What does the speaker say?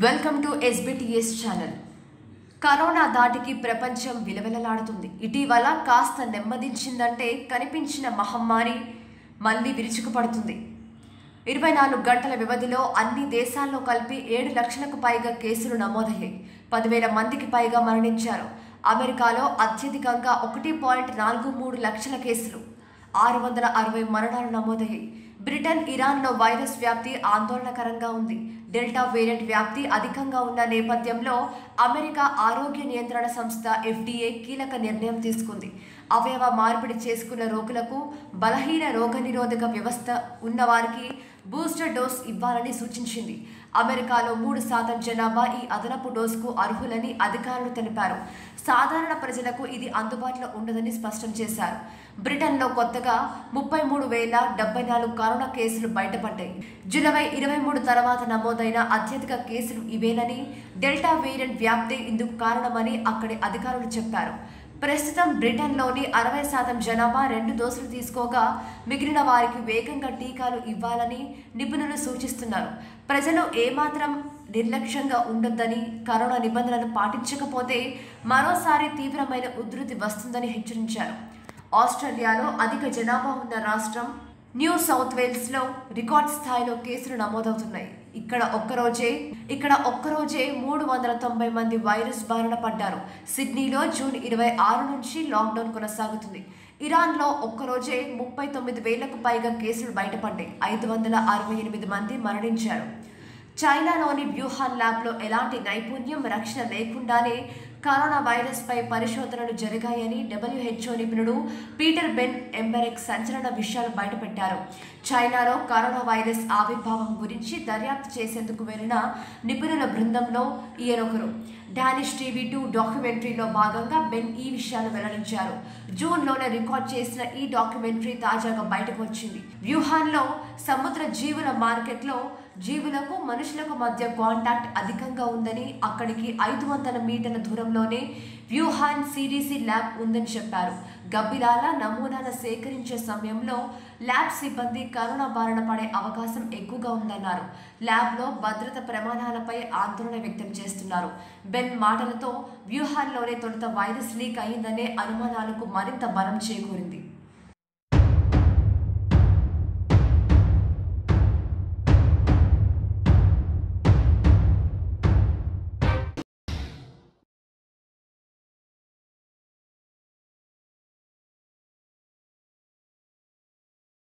welcome to SBTS channel corona దాటికి ప్రపంచం విలవిలలాడుతుంది ఇటీవల కాస్త నెమ్మదించిందంటే కనిపించిన మహమ్మారి మళ్ళీ విరుచుకుపడుతుంది ఇరవై నాలుగు గంటల వ్యవధిలో అన్ని దేశాల్లో కలిపి ఏడు లక్షలకు పైగా కేసులు నమోదయ్యాయి పదివేల మందికి పైగా మరణించారు అమెరికాలో అత్యధికంగా ఒకటి పాయింట్ నాలుగు మూడు లక్షల కేసులు ఆరు వందల అరవై మరణాలు నమోదయ్యాయి బ్రిటన్ ఇరాన్లో వైరస్ వ్యాప్తి ఆందోళనకరంగా ఉంది డెల్టా వేరియంట్ వ్యాప్తి అధికంగా ఉన్న నేపథ్యంలో అమెరికా ఆరోగ్య నియంత్రణ సంస్థ ఎఫ్డీఏ కీలక నిర్ణయం తీసుకుంది అవయవ మార్పిడి చేసుకున్న రోగులకు బలహీన రోగనిరోధక వ్యవస్థ ఉన్నవారికి బూస్టర్ డోస్ ఇవ్వాలని సూచించింది అమెరికాలో మూడు శాతం జనాభా ఈ అదనపు డోసుకు అర్హులని అధికారులు తెలిపారు సాధారణ ప్రజలకు ఇది అందుబాటులో ఉండదని స్పష్టం చేశారు బ్రిటన్లో కొత్తగా ముప్పై మూడు వేల డెబ్బై నాలుగు కరోనా కేసులు బయటపడ్డాయి జూలై ఇరవై మూడు తర్వాత నమోదైన అత్యధిక కేసులు ఇవేనని డెల్టా వేరియంట్ వ్యాప్తి ఇందుకు కారణమని అక్కడి అధికారులు చెప్పారు ప్రస్తుతం బ్రిటన్లోని అరవై శాతం జనాభా రెండు డోసులు తీసుకోగా మిగిలిన వారికి వేగంగా టీకాలు ఇవ్వాలని నిపుణులు సూచిస్తున్నారు ప్రజలు ఏమాత్రం నిర్లక్ష్యంగా ఉండొద్దని కరోనా నిబంధనలు పాటించకపోతే మరోసారి తీవ్రమైన ఉధృతి వస్తుందని హెచ్చరించారు ఆస్ట్రేలియాలో అధిక జనాభా ఉన్న రాష్ట్రం న్యూ సౌత్ వేల్స్ లో రికార్డ్ స్థాయిలో కేసులు నమోదవుతున్నాయి ఇక్కడ ఒక్కరోజే ఇక్కడ ఒక్కరోజే మూడు వందల తొంభై మంది వైరస్ బారిన పడ్డారు సిడ్నీలో జూన్ ఇరవై ఆరు నుంచి లాక్డౌన్ కొనసాగుతుంది ఇరాన్లో ఒక్కరోజే ముప్పై తొమ్మిది వేలకు పైగా కేసులు బయటపడ్డాయి ఐదు వందల అరవై ఎనిమిది మంది మరణించారు చైనాలోని వ్యూహాన్ ల్యాబ్లో ఎలాంటి నైపుణ్యం రక్షణ లేకుండానే కరోనా వైరస్పై పరిశోధనలు జరిగాయని డబ్ల్యూహెచ్ఓ నిపుణుడు పీటర్ బెన్ ఎంబెరెక్ సంచలన విషయాలు బయటపెట్టారు చైనాలో కరోనా వైరస్ ఆవిర్భావం గురించి దర్యాప్తు చేసేందుకు వెళ్లిన నిపుణుల బృందంలో ఈయనొకరు డానిష్ టీవీ టూ డాక్యుమెంటరీలో భాగంగా బెన్ ఈ విషయాలు వెల్లడించారు జూన్లోనే రికార్డ్ చేసిన ఈ డాక్యుమెంటరీ తాజాగా బయటకు వచ్చింది వ్యూహాన్లో సముద్ర జీవుల మార్కెట్లో జీవులకు మనుషులకు మధ్య కాంటాక్ట్ అధికంగా ఉందని అక్కడికి ఐదు వందల మీటర్ల దూరంలోనే వ్యూహాన్ సిడిసి ల్యాబ్ ఉందని చెప్పారు గబ్బిలాల నమూనాల సేకరించే సమయంలో ల్యాబ్ సిబ్బంది కరోనా బారిన పడే అవకాశం ఎక్కువగా ఉందన్నారు ల్యాబ్లో భద్రత ప్రమాణాలపై ఆందోళన వ్యక్తం చేస్తున్నారు బెన్ మాటలతో వ్యూహాన్లోనే తొలుత వైరస్ లీక్ అయిందనే అనుమానాలకు మరింత బలం చేకూరింది